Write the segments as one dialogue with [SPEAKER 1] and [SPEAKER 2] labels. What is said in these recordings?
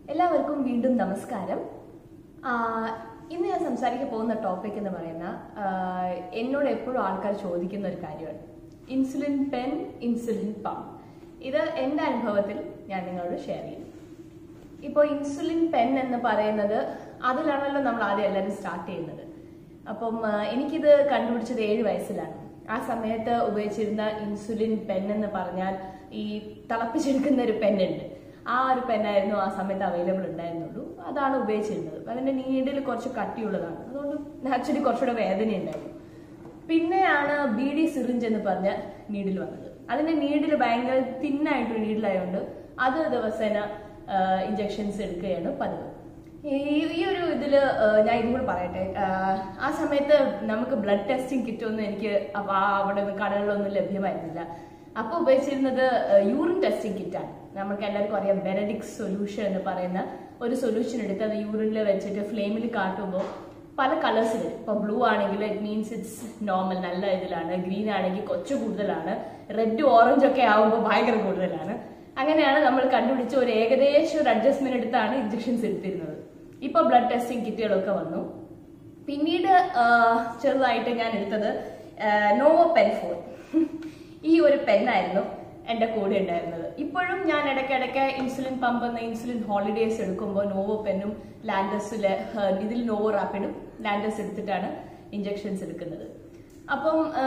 [SPEAKER 1] എല്ലാവർക്കും വീണ്ടും നമസ്കാരം ആ, ഇന്ന് ഞാൻ സംസാരിക്കാൻ പോകുന്ന ടോപ്പിക് എന്ന് പറയുന്ന ആ, എന്നോട് എപ്പോഴും ആൾക്കാർ ചോദിക്കുന്ന ഒരു കാര്യമാണ് ഇൻസുലിൻ പെൻ ഇൻസുലിൻ പമ്പ് ഇത് എൻ്റെ അനുഭവത്തിൽ ഞാൻ നിങ്ങളോട് ഷെയർ ചെയ്യും ഇപ്പോൾ ഇൻസുലിൻ പെൻ എന്ന് പറയുന്നത് അതിലാണല്ലോ നമ്മൾ ആദ്യം എല്ലാവരും സ്റ്റാർട്ട് ചെയ്യുന്നത് അപ്പം ആ, എനിക്കിത് കണ്ടുപിടിച്ചത് ഏഴ് വയസ്സിലാണ് ആ സമയത്ത് ഉപയോഗിച്ചിരുന്ന ഇൻസുലിൻ പെൻ എന്ന് പറഞ്ഞാൽ ഈ തിളപ്പിച്ചെടുക്കുന്ന ഒരു പെന്നുണ്ട് ആ ഒരു പെന്നായിരുന്നു ആ സമയത്ത് അവൈലബിൾ ഉണ്ടായിരുന്നുള്ളൂ അതാണ് ഉപയോഗിച്ചിരുന്നത് അതിന്റെ നീഡിൽ കുറച്ച് കട്ടിയുള്ളതാണ് അതുകൊണ്ട് ആക്ച്വലി കുറച്ചുകൂടെ വേദന ഉണ്ടായിരുന്നു പിന്നെയാണ് ബി ഡി സിറിഞ്ച് എന്ന് പറഞ്ഞ നീഡിൽ വന്നത് അതിന്റെ നീഡിൽ ഭയങ്കര തിന്നായിട്ടൊരു നീഡിലായതുകൊണ്ട് അത് ദിവസേന ഇഞ്ചക്ഷൻസ് എടുക്കുകയാണ് പതിവ് ഈ ഈ ഒരു ഇതില് ആ, ഞാൻ ഇതും കൂടെ പറയട്ടെ ആ, ആ സമയത്ത് നമുക്ക് ബ്ലഡ് ടെസ്റ്റിംഗ് കിറ്റുമൊന്നും എനിക്ക് അപ്പൊ ആ അവിടെ ഒന്നും കടകളിലൊന്നും ലഭ്യമായിരുന്നില്ല അപ്പൊ ഉപയോഗിച്ചിരുന്നത് യൂറിൻ ടെസ്റ്റിംഗ് കിറ്റാണ് നമുക്ക് എല്ലാവർക്കും അറിയാം ബെനഡിക്സ് സൊല്യൂഷൻ എന്ന് പറയുന്ന ഒരു സൊല്യൂഷൻ എടുത്ത് അത് യൂറിനിൽ വെച്ചിട്ട് ഫ്ലെയിമിൽ കാട്ടുമ്പോൾ പല കളേഴ്സ് വരും ഇപ്പൊ ബ്ലൂ ആണെങ്കിൽ ഇറ്റ് മീൻസ് ഇറ്റ്സ് നോർമൽ നല്ല ഇതിലാണ് ഗ്രീൻ ആണെങ്കിൽ കൊച്ചു കൂടുതലാണ് റെഡ് ഓറഞ്ച് ഒക്കെ ആവുമ്പോൾ ഭയങ്കര കൂടുതലാണ് അങ്ങനെയാണ് നമ്മൾ കണ്ടുപിടിച്ച ഒരു ഏകദേശം ഒരു അഡ്ജസ്റ്റ്മെന്റ് എടുത്താണ് ഇഞ്ചക്ഷൻസ് എടുത്തിരുന്നത് ഇപ്പൊ ബ്ലഡ് ടെസ്റ്റിംഗ് കിറ്റുകളൊക്കെ വന്നു പിന്നീട് ആ, ചെറുതായിട്ട് ഞാൻ എടുത്തത് നോവോ പെൻ ഫോൺ ഈ ഒരു പെന്നായിരുന്നു എൻ്റെ കൂടെ ഉണ്ടായിരുന്നത് ഇപ്പോഴും ഞാൻ ഇടയ്ക്കിടയ്ക്ക് ഇൻസുലിൻ പമ്പ് എന്ന ഇൻസുലിൻ ഹോളിഡേസ് എടുക്കുമ്പോൾ നോവോ പെന്നും ലാൻഡസിലെ ഇതിൽ നോവോ റാപ്പിഡും ലാൻഡസ് എടുത്തിട്ടാണ് ഇഞ്ചക്ഷൻസ് എടുക്കുന്നത് അപ്പം ആ,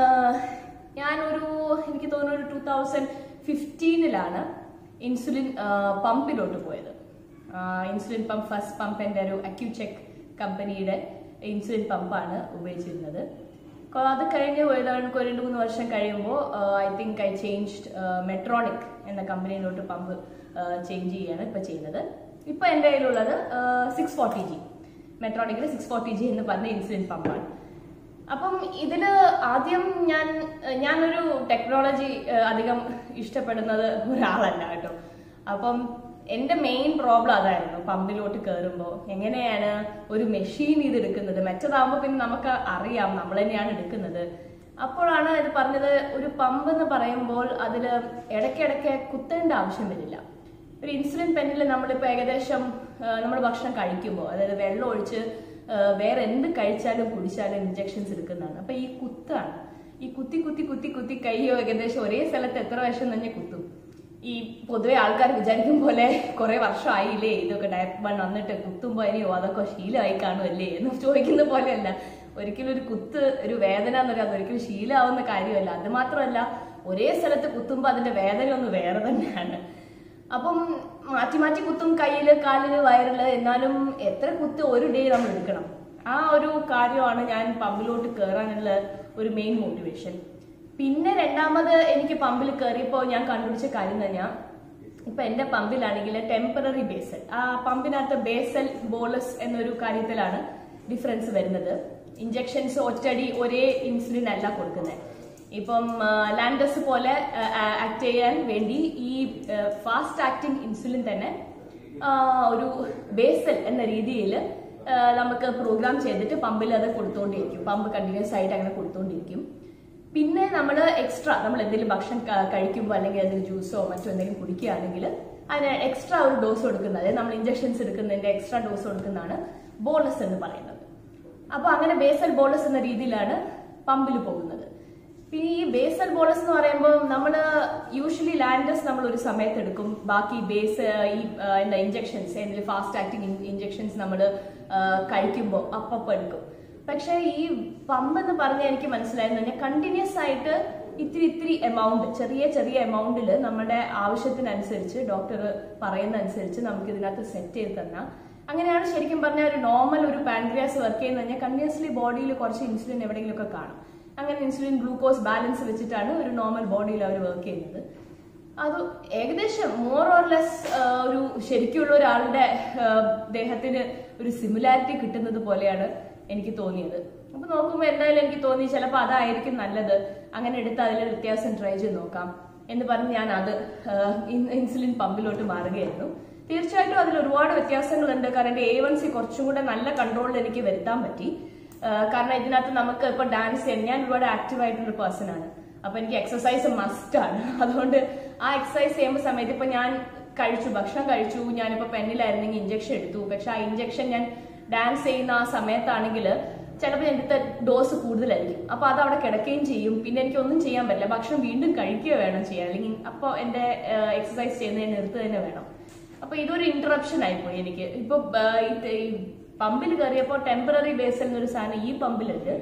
[SPEAKER 1] ഞാനൊരു എനിക്ക് തോന്നുന്നു ഒരു ടൂ തൗസൻഡ് ഫിഫ്റ്റീനിലാണ് ഇൻസുലിൻ ആ, പമ്പിലോട്ട് പോയത് ആ, ഇൻസുലിൻ പമ്പ് ഫസ്റ്റ് പമ്പ് എൻ്റെ ഒരു അക്യൂചെക്ക് കമ്പനിയുടെ ഇൻസുലിൻ പമ്പാണ് ഉപയോഗിച്ചിരുന്നത് കൊ- അത് കഴിഞ്ഞ് പോയതാണ് ഒരു രണ്ട് മൂന്ന് വർഷം കഴിയുമ്പോൾ I think I changed Medtronic എന്ന കമ്പനിയിലോട്ട് പമ്പ് ചേഞ്ച് ചെയ്യുകയാണ് ഇപ്പൊ ചെയ്യുന്നത് ഇപ്പൊ എൻ്റെ കയ്യിലുള്ളത് സിക്സ് ഫോർട്ടി ജി മെട്രോണിക്കിൽ സിക്സ് ഫോർട്ടി ജി എന്ന് പറഞ്ഞ ഇൻസുലിൻ പമ്പാണ് അപ്പം ഇതില് ആദ്യം ഞാൻ ഞാനൊരു ടെക്നോളജി അധികം ഇഷ്ടപ്പെടുന്നത് ഒരാളല്ല കേട്ടോ അപ്പം എന്റെ മെയിൻ പ്രോബ്ലം അതായിരുന്നു പമ്പിലോട്ട് കയറുമ്പോൾ എങ്ങനെയാണ് ഒരു മെഷീൻ ഇത് എടുക്കുന്നത് മറ്റേതാകുമ്പോൾ പിന്നെ നമുക്ക് അറിയാം നമ്മൾ തന്നെയാണ് എടുക്കുന്നത് അപ്പോഴാണ് ഇത് പറഞ്ഞത് ഒരു പമ്പ് എന്ന് പറയുമ്പോൾ അതിൽ ഇടയ്ക്കിടയ്ക്ക് കുത്തേണ്ട ആവശ്യം വരില്ല ഒരു ഇൻസുലിൻ പെന്നിൽ നമ്മളിപ്പോൾ ഏകദേശം നമ്മൾ ഭക്ഷണം കഴിക്കുമ്പോൾ അതായത് വെള്ളം ഒഴിച്ച് ആ, വേറെ എന്ത് കഴിച്ചാലും കുടിച്ചാലും ഇഞ്ചക്ഷൻസ് എടുക്കുന്നതാണ് അപ്പൊ ഈ കുത്താണ് ഈ കുത്തി കുത്തി കുത്തി കുത്തി കൈയോ ഏകദേശം ഒരേ സ്ഥലത്ത് എത്ര വർഷം തന്നെ കുത്തും ഈ പൊതുവെ ആൾക്കാർ വിചാരിക്കും പോലെ കുറെ വർഷമായില്ലേ ഇതൊക്കെ ഡയപ്പ് വൺ വന്നിട്ട് കുത്തുമ്പോൾ ഇനിയോ അതൊക്കെ ശീലമായി കാണുമല്ലേ എന്ന് ചോദിക്കുന്ന പോലെയല്ല ഒരിക്കലും ഒരു കുത്ത് ഒരു വേദന എന്ന് പറയുന്നത് ഒരിക്കലും ശീലമാവുന്ന കാര്യമല്ല അത് മാത്രമല്ല ഒരേ സ്ഥലത്ത് കുത്തുമ്പോൾ അതിന്റെ വേദന ഒന്ന് വേറെ തന്നെയാണ് അപ്പം മാറ്റി മാറ്റി കുത്തും കയ്യില് കാലില് വയറില് എന്നാലും എത്ര കുത്ത് ഒരു ഡേ നമ്മൾ എടുക്കണം ആ ഒരു കാര്യമാണ് ഞാൻ പമ്പിലോട്ട് കയറാനുള്ള ഒരു മെയിൻ മോട്ടിവേഷൻ പിന്നെ രണ്ടാമത് എനിക്ക് പമ്പിൽ കയറിയപ്പോൾ ഞാൻ കണ്ടുപിടിച്ച കാര്യം തന്നെയാ ഇപ്പൊ എന്റെ പമ്പിലാണെങ്കിൽ ടെമ്പററി ബേസൽ ആ പമ്പിനകത്ത് ബേസൽ ബോളസ് എന്നൊരു കാര്യത്തിലാണ് ഡിഫറൻസ് വരുന്നത് ഇഞ്ചക്ഷൻസ് ഒറ്റടി ഒരേ ഇൻസുലിൻ അല്ല കൊടുക്കുന്നത് ഇപ്പം ലാൻഡസ് പോലെ ആക്ട് ചെയ്യാൻ വേണ്ടി ഈ ഫാസ്റ്റ് ആക്ടിങ് ഇൻസുലിൻ തന്നെ ആ, ഒരു ബേസൽ എന്ന രീതിയിൽ നമുക്ക് പ്രോഗ്രാം ചെയ്തിട്ട് പമ്പിൽ അത് കൊടുത്തോണ്ടിരിക്കും പമ്പ് കണ്ടിന്യൂസ് ആയിട്ട് അങ്ങനെ കൊടുത്തോണ്ടിരിക്കും പിന്നെ നമ്മൾ എക്സ്ട്രാ നമ്മൾ എന്തെങ്കിലും ഭക്ഷണം ക- കഴിക്കുമ്പോൾ അല്ലെങ്കിൽ എന്തെങ്കിലും ജ്യൂസോ മറ്റോ എന്തെങ്കിലും കുടിക്കുകയാണെങ്കിൽ അതിന് എക്സ്ട്രാ ഒരു ഡോസ് കൊടുക്കുന്നത് അതായത് നമ്മൾ ഇഞ്ചക്ഷൻസ് എടുക്കുന്നതിന്റെ എക്സ്ട്രാ ഡോസ് കൊടുക്കുന്നതാണ് ബോണസ് എന്ന് പറയുന്നത് അപ്പൊ അങ്ങനെ ബേസൽ ബോളസ് എന്ന രീതിയിലാണ് പമ്പിൽ പോകുന്നത് പിന്നെ ഈ ബേസൽ ബോളസ് എന്ന് പറയുമ്പോൾ നമ്മൾ യൂഷ്വലി ലാൻഡസ് നമ്മൾ ഒരു സമയത്ത് എടുക്കും ബാക്കി ബേസ് ഈ ആ, എന്താ ഇഞ്ചക്ഷൻസ് എന്തെങ്കിലും ഫാസ്റ്റ് ആക്ടിങ് ഇഞ്ചക്ഷൻസ് നമ്മൾ കഴിക്കുമ്പോൾ അപ്പപ്പം എടുക്കും പക്ഷേ ഈ പമ്പ് എന്ന് പറഞ്ഞാൽ എനിക്ക് മനസ്സിലായെന്ന് പറഞ്ഞാൽ കണ്ടിന്യൂസ് ആയിട്ട് ഇത്തിരി ഇത്തിരി എമൗണ്ട് ചെറിയ ചെറിയ എമൗണ്ടിൽ നമ്മുടെ ആവശ്യത്തിനനുസരിച്ച് ഡോക്ടർ പറയുന്ന അനുസരിച്ച് നമുക്ക് ഇതിനകത്ത് സെറ്റ് ചെയ്ത് തന്നാൽ അങ്ങനെയാണ് ശരിക്കും പറഞ്ഞാൽ ഒരു നോർമൽ ഒരു പാൻക്രിയാസ് വർക്ക് ചെയ്യുന്ന കഴിഞ്ഞാൽ കണ്ടിന്യൂസ്ലി ബോഡിയിൽ കുറച്ച് ഇൻസുലിൻ എവിടെയെങ്കിലും ഒക്കെ കാണും അങ്ങനെ ഇൻസുലിൻ ഗ്ലൂക്കോസ് ബാലൻസ് വെച്ചിട്ടാണ് ഒരു നോർമൽ ബോഡിയിൽ അവർ വർക്ക് ചെയ്യുന്നത് അത് ഏകദേശം മോർ ഓർ ലെസ് ഒരു ശരിക്കുള്ള ഒരാളുടെ ആ, ദേഹത്തിന് ഒരു സിമിലാരിറ്റി കിട്ടുന്നത് പോലെയാണ് എനിക്ക് തോന്നിയത് അപ്പൊ നോക്കുമ്പോൾ എന്തായാലും എനിക്ക് തോന്നി ചിലപ്പോൾ അതായിരിക്കും നല്ലത് അങ്ങനെ എടുത്ത് അതിലെ വ്യത്യാസം ട്രൈ ചെയ്ത് നോക്കാം എന്ന് പറഞ്ഞ് ഞാൻ അത് ആ, ഇൻ- ഇൻസുലിൻ പമ്പിലോട്ട് മാറുകയായിരുന്നു തീർച്ചയായിട്ടും അതിൽ ഒരുപാട് വ്യത്യാസങ്ങളുണ്ട് കാരണം എ വൺ സി കുറച്ചും കൂടെ നല്ല കൺട്രോളിൽ എനിക്ക് വരുത്താൻ പറ്റി ആ, കാരണം ഇതിനകത്ത് നമുക്ക് ഇപ്പൊ ഡാൻസ് ചെയ്യാൻ ഞാൻ ഒരുപാട് ആക്റ്റീവ് ആയിട്ടുള്ള പേഴ്സൺ ആണ് അപ്പൊ എനിക്ക് എക്സസൈസ് മസ്റ്റ് ആണ് അതുകൊണ്ട് ആ എക്സസൈസ് ചെയ്യുമ്പോൾ സമയത്ത് ഇപ്പൊ ഞാൻ കഴിച്ചു ഭക്ഷണം കഴിച്ചു ഞാനിപ്പോ പെന്നിലായിരുന്നെങ്കിൽ ഇഞ്ചക്ഷൻ എടുത്തു പക്ഷെ ആ ഇഞ്ചക്ഷൻ ഞാൻ ഡാൻസ് ചെയ്യുന്ന ആ സമയത്താണെങ്കിൽ ചിലപ്പോൾ എൻ്റെ ഡോസ് കൂടുതലായിരിക്കും അപ്പോൾ അത് അവിടെ കിടക്കുകയും ചെയ്യും പിന്നെ എനിക്ക് ഒന്നും ചെയ്യാൻ പറ്റില്ല ഭക്ഷണം വീണ്ടും കഴിക്കുക വേണം ചെയ്യാൻ അല്ലെങ്കിൽ അപ്പോൾ എൻ്റെ എക്സസൈസ് ചെയ്യുന്നതിന് നിർത്തുക തന്നെ വേണം അപ്പോൾ ഇതൊരു ഇന്ററപ്ഷൻ ആയിപ്പോയി എനിക്ക് ഇപ്പോൾ ഈ പമ്പിൽ കയറിയപ്പോൾ ടെമ്പററി ബേസിൽ എന്നൊരു സാധനം ഈ പമ്പിലുണ്ട്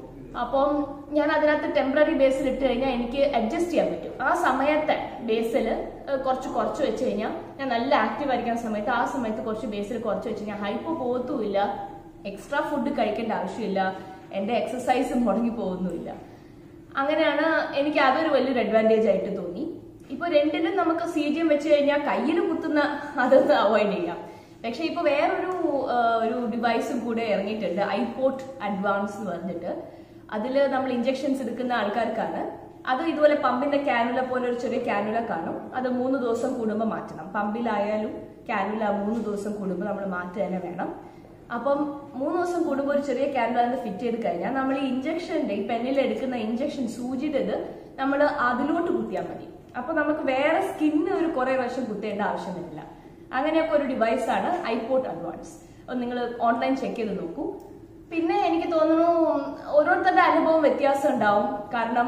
[SPEAKER 1] അപ്പം ഞാൻ അതിനകത്ത് ടെമ്പററി ബേസിൽ ഇട്ട് കഴിഞ്ഞാൽ എനിക്ക് അഡ്ജസ്റ്റ് ചെയ്യാൻ പറ്റും ആ സമയത്തെ ബേസിൽ കുറച്ച് കുറച്ച് വെച്ച് കഴിഞ്ഞാൽ ഞാൻ നല്ല ആക്റ്റീവ് ആയിരിക്കുന്ന സമയത്ത് ആ സമയത്ത് കുറച്ച് ബേസിൽ കുറച്ച് വെച്ച് കഴിഞ്ഞാൽ ഹൈപ്പോ പോകത്തുമില്ല എക്സ്ട്രാ ഫുഡ് കഴിക്കേണ്ട ആവശ്യമില്ല എൻ്റെ എക്സസൈസ് മുടങ്ങി പോകുന്നുമില്ല അങ്ങനെയാണ് എനിക്ക് അതൊരു വലിയൊരു അഡ്വാൻറ്റേജ് ആയിട്ട് തോന്നി ഇപ്പൊ രണ്ടിലും നമുക്ക് സി ജി എം വെച്ച് കഴിഞ്ഞാൽ കയ്യിൽ കുത്തുന്ന അതൊന്ന് അവോയ്ഡ് ചെയ്യാം പക്ഷെ ഇപ്പൊ വേറൊരു ആ, ഒരു ഡിവൈസും കൂടെ ഇറങ്ങിയിട്ടുണ്ട് ഐപോർട്ട് അഡ്വാൻസ് എന്ന് പറഞ്ഞിട്ട് അതിൽ നമ്മൾ ഇഞ്ചെക്ഷൻസ് എടുക്കുന്ന ആൾക്കാർക്കാണ് അത് ഇതുപോലെ പമ്പിന്റെ കാനുല പോലെ ഒരു ചെറിയ കാനുല കാണും അത് മൂന്ന് ദിവസം കൂടുമ്പോൾ മാറ്റണം പമ്പിലായാലും കാനുല മൂന്ന് ദിവസം കൂടുമ്പോൾ നമ്മൾ മാറ്റുക തന്നെ വേണം അപ്പം മൂന്ന് ദിവസം കൂടുമ്പോൾ ഒരു ചെറിയ ക്യാൻവാസ് ഫിറ്റ് ചെയ്ത് കഴിഞ്ഞാൽ നമ്മൾ ഈ ഇഞ്ചക്ഷന്റെ ഈ പെന്നിൽ എടുക്കുന്ന ഇഞ്ചക്ഷൻ സൂചിയുടെ ഇത് നമ്മൾ അതിലോട്ട് കുത്തിയാൽ മതി അപ്പൊ നമുക്ക് വേറെ സ്കിന്ന് ഒരു കുറെ വർഷം കുത്തേണ്ട ആവശ്യമില്ല അങ്ങനെയൊക്കെ ഒരു ഡിവൈസ് ആണ് ഐപോർട്ട് അഡ്വാൻസ് അത് നിങ്ങൾ ഓൺലൈൻ ചെക്ക് ചെയ്ത് നോക്കൂ പിന്നെ എനിക്ക് തോന്നുന്നു ഓരോരുത്തരുടെ അനുഭവം വ്യത്യാസം ഉണ്ടാവും കാരണം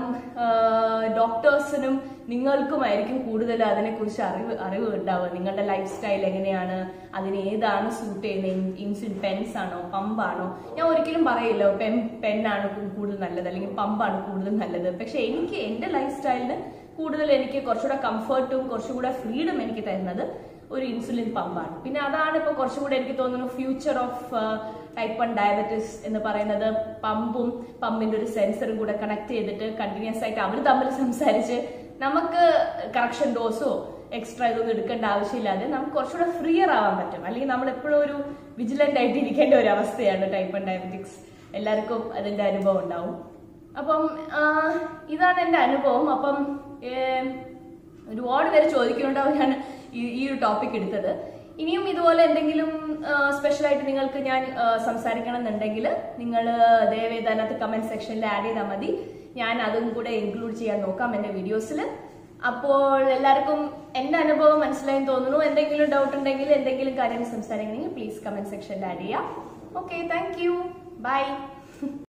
[SPEAKER 1] ഡോക്ടേഴ്സിനും നിങ്ങൾക്കുമായിരിക്കും കൂടുതൽ അതിനെക്കുറിച്ച് അറിവ് അറിവ് ഉണ്ടാവുക നിങ്ങളുടെ ലൈഫ് സ്റ്റൈൽ എങ്ങനെയാണ് അതിന് ഏതാണ് സൂട്ട് ചെയ്യുന്നത് ഇൻസുലിൻ പെൻസ് ആണോ പമ്പാണോ ഞാൻ ഒരിക്കലും പറയില്ല പെൻ പെന്നാണ് കൂടുതൽ നല്ലത് അല്ലെങ്കിൽ പമ്പാണ് കൂടുതൽ നല്ലത് പക്ഷെ എനിക്ക് എൻ്റെ ലൈഫ് സ്റ്റൈലിന് കൂടുതൽ എനിക്ക് കുറച്ചുകൂടെ കംഫർട്ടും കുറച്ചുകൂടെ ഫ്രീഡം എനിക്ക് തരുന്നത് ഒരു ഇൻസുലിൻ പമ്പാണ് പിന്നെ അതാണ് ഇപ്പൊ കുറച്ചുകൂടെ എനിക്ക് തോന്നുന്നു future of type one diabetes എന്ന് പറയുന്നത് പമ്പും പമ്പിന്റെ ഒരു സെൻസറും കൂടെ കണക്ട് ചെയ്തിട്ട് കണ്ടിന്യൂസ് ആയിട്ട് അവർ തമ്മിൽ സംസാരിച്ച് നമുക്ക് കറക്ഷൻ ഡോസോ എക്സ്ട്രാ ഇതൊന്നും എടുക്കേണ്ട ആവശ്യമില്ലാതെ നമുക്ക് കുറച്ചുകൂടെ ഫ്രീയർ ആവാൻ പറ്റും അല്ലെങ്കിൽ നമ്മൾ എപ്പോഴും ഒരു വിജിലന്റ് ആയിട്ട് ഇരിക്കേണ്ട ഒരു അവസ്ഥയാണ് ടൈപ്പ് വൺ ഡയബറ്റിക്സ് എല്ലാവർക്കും അതിന്റെ അനുഭവം ഉണ്ടാവും അപ്പം ആ, ഇതാണ് എൻ്റെ അനുഭവം അപ്പം ഏം, ഒരുപാട് പേര് ചോദിക്കുന്നുണ്ടാവും ഞാൻ ഈ ഈ ഒരു ടോപ്പിക് എടുത്തത് ഇനിയും ഇതുപോലെ എന്തെങ്കിലും സ്പെഷ്യൽ ആയിട്ട് നിങ്ങൾക്ക് ഞാൻ ആ, സംസാരിക്കണം എന്നുണ്ടെങ്കിൽ നിങ്ങൾ ദയവേത് അതിനകത്ത് കമന്റ് സെക്ഷനിൽ ആഡ് ചെയ്താൽ മതി ഞാൻ അതും കൂടെ ഇൻക്ലൂഡ് ചെയ്യാൻ നോക്കാം എൻ്റെ വീഡിയോസിൽ അപ്പോൾ എല്ലാവർക്കും എൻ്റെ അനുഭവം മനസ്സിലായെന്ന് തോന്നുന്നു എന്തെങ്കിലും ഡൗട്ട് ഉണ്ടെങ്കിൽ എന്തെങ്കിലും കാര്യം സംസാരിക്കണമെങ്കിൽ പ്ലീസ് കമന്റ് സെക്ഷനിൽ ആഡ് ചെയ്യാം ഓക്കെ താങ്ക് യു ബൈ